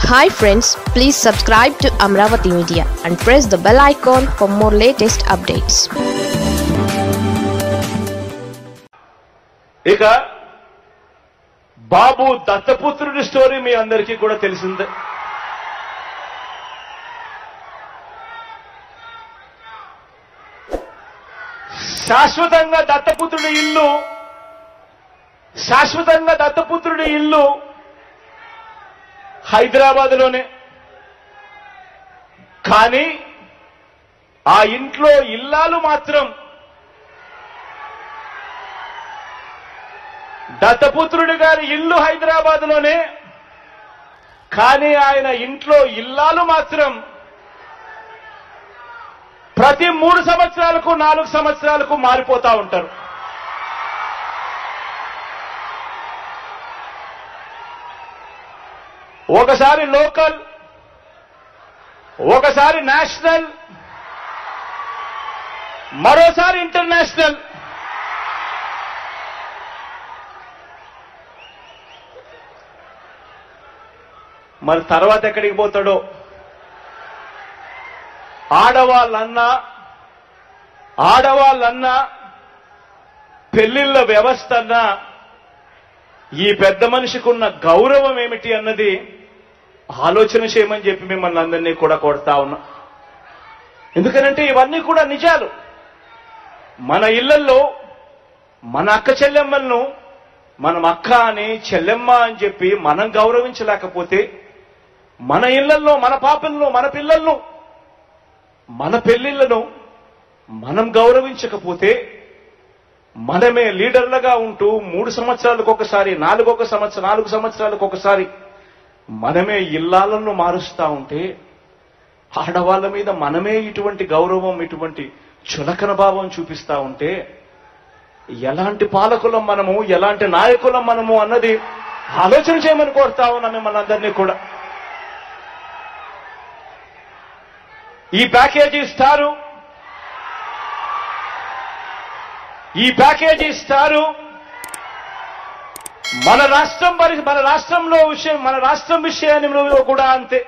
hi friends please subscribe to Amaravati media and press the bell icon for more latest updates ఇక Babu దత్తపుత్రుడి story మీ అందరికీ కూడా తెలిసిందే శాశ్వతంగా దత్తపుత్రుడి ఇల్లు శాశ్వతంగా దత్తపుత్రుడి ఇల్లు హైదరాబాద్లోనే కానీ ఆ ఇంట్లో ఇల్లాలు మాత్రం దత్తపుత్రుడి గారి ఇల్లు హైదరాబాద్ లోనే కానీ ఆయన ఇంట్లో ఇల్లాలు మాత్రం ప్రతి మూడు సంవత్సరాలకు నాలుగు సంవత్సరాలకు మారిపోతా ఉంటారు ఒకసారి లోకల్ ఒకసారి నేషనల్ మరోసారి ఇంటర్నేషనల్ మరి తర్వాత ఎక్కడికి పోతాడో ఆడవాళ్ళన్నా ఆడవాళ్ళన్నా పెళ్లిళ్ళ వ్యవస్థ అన్నా ఈ పెద్ద మనిషికి ఉన్న గౌరవం ఏమిటి అన్నది ఆలోచన చేయమని చెప్పి మిమ్మల్ని అందరినీ కూడా కొడతా ఉన్నా ఎందుకనంటే ఇవన్నీ కూడా నిజాలు మన ఇళ్లలో మన అక్క చెల్లెమ్మలను మనం అక్క అని చెల్లెమ్మ అని చెప్పి మనం గౌరవించలేకపోతే మన ఇళ్లలో మన పాపలను మన పిల్లలను మన పెళ్లిళ్లను మనం గౌరవించకపోతే మనమే లీడర్లుగా ఉంటూ మూడు సంవత్సరాలకు ఒకసారి నాలుగొక సంవత్సరం నాలుగు సంవత్సరాలకు ఒకసారి మనమే ఇల్లాలను మారుస్తా ఉంటే ఆడవాళ్ళ మీద మనమే ఇటువంటి గౌరవం ఇటువంటి చులకన భావం చూపిస్తా ఉంటే ఎలాంటి పాలకులం మనము ఎలాంటి నాయకులం మనము అన్నది ఆలోచన చేయమని కోరుతా ఉన్నా మిమ్మల్ని అందరినీ కూడా ఈ ప్యాకేజీ ఇస్తారు ఈ ప్యాకేజీ ఇస్తారు మన రాష్ట్రం పరి మన రాష్ట్రంలో విషయం మన రాష్ట్రం విషయాన్ని కూడా అంతే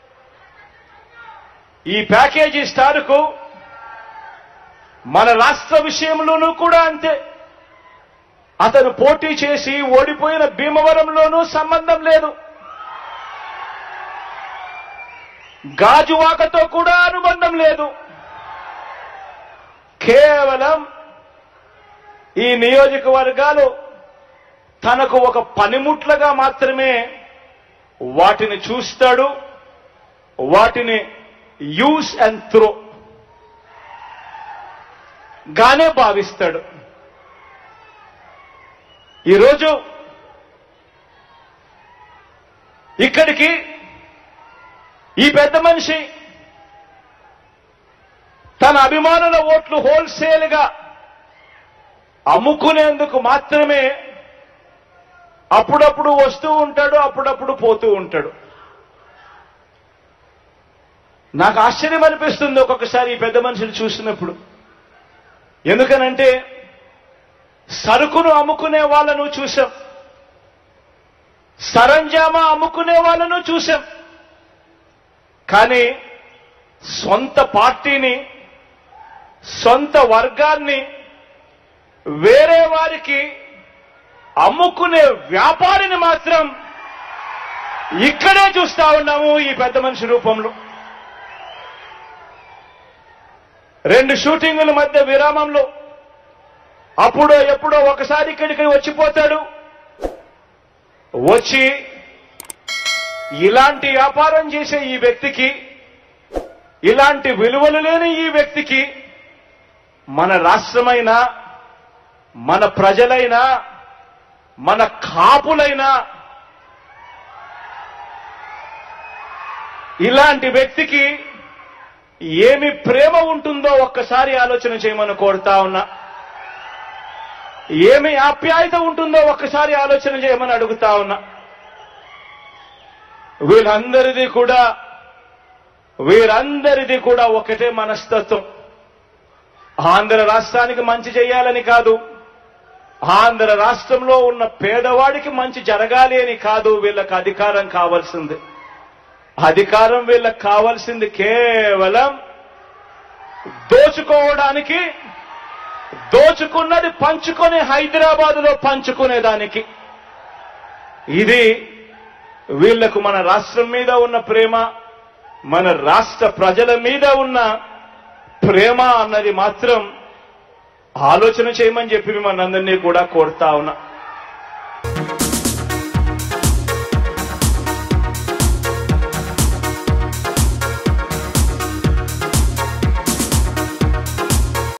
ఈ ప్యాకేజీ స్టార్కు మన రాష్ట్ర విషయంలోనూ కూడా అంతే అతను పోటీ చేసి ఓడిపోయిన భీమవరంలోనూ సంబంధం లేదు గాజువాకతో కూడా అనుబంధం లేదు కేవలం ఈ నియోజకవర్గాలు తనకు ఒక పనిముట్లుగా మాత్రమే వాటిని చూస్తాడు వాటిని యూస్ అండ్ త్రో గానే భావిస్తాడు ఈరోజు ఇక్కడికి ఈ పెద్ద మనిషి తన అభిమానుల ఓట్లు హోల్సేల్ గా అమ్ముకునేందుకు మాత్రమే అప్పుడప్పుడు వస్తూ ఉంటాడు అప్పుడప్పుడు పోతూ ఉంటాడు నాకు ఆశ్చర్యం అనిపిస్తుంది ఒక్కొక్కసారి ఈ పెద్ద మనిషిని చూసినప్పుడు ఎందుకనంటే సరుకును అమ్ముకునే వాళ్ళను చూశాం సరంజామా అమ్ముకునే వాళ్ళను చూశాం కానీ సొంత పార్టీని సొంత వర్గాన్ని వేరే వారికి అమ్ముకునే వ్యాపారిని మాత్రం ఇక్కడే చూస్తా ఉన్నాము ఈ పెద్ద మనిషి రూపంలో రెండు షూటింగుల మధ్య విరామంలో అప్పుడో ఎప్పుడో ఒకసారి ఇక్కడికి వచ్చిపోతాడు వచ్చి ఇలాంటి వ్యాపారం చేసే ఈ వ్యక్తికి ఇలాంటి విలువలు లేని ఈ వ్యక్తికి మన రాష్ట్రమైనా మన ప్రజలైనా మన కాపులైనా ఇలాంటి వ్యక్తికి ఏమి ప్రేమ ఉంటుందో ఒక్కసారి ఆలోచన చేయమని కోరుతా ఉన్నా ఏమి ఆప్యాయత ఉంటుందో ఒక్కసారి ఆలోచన చేయమని అడుగుతా ఉన్నా వీళ్ళందరిది కూడా వీరందరిది కూడా ఒకటే మనస్తత్వం ఆంధ్ర రాష్ట్రానికి మంచి చేయాలని కాదు ఆంధ్ర రాష్ట్రంలో ఉన్న పేదవాడికి మంచి జరగాలి అని కాదు వీళ్ళకి అధికారం కావాల్సింది అధికారం వీళ్ళకి కావాల్సింది కేవలం దోచుకోవడానికి దోచుకున్నది పంచుకొని హైదరాబాదులో పంచుకునేదానికి ఇది వీళ్లకు మన రాష్ట్రం మీద ఉన్న ప్రేమ మన రాష్ట్ర ప్రజల మీద ఉన్న ప్రేమ అన్నది మాత్రం ఆలోచన చేయమని చెప్పి మిమ్మల్ని అందరినీ కూడా కోరుతా ఉన్నా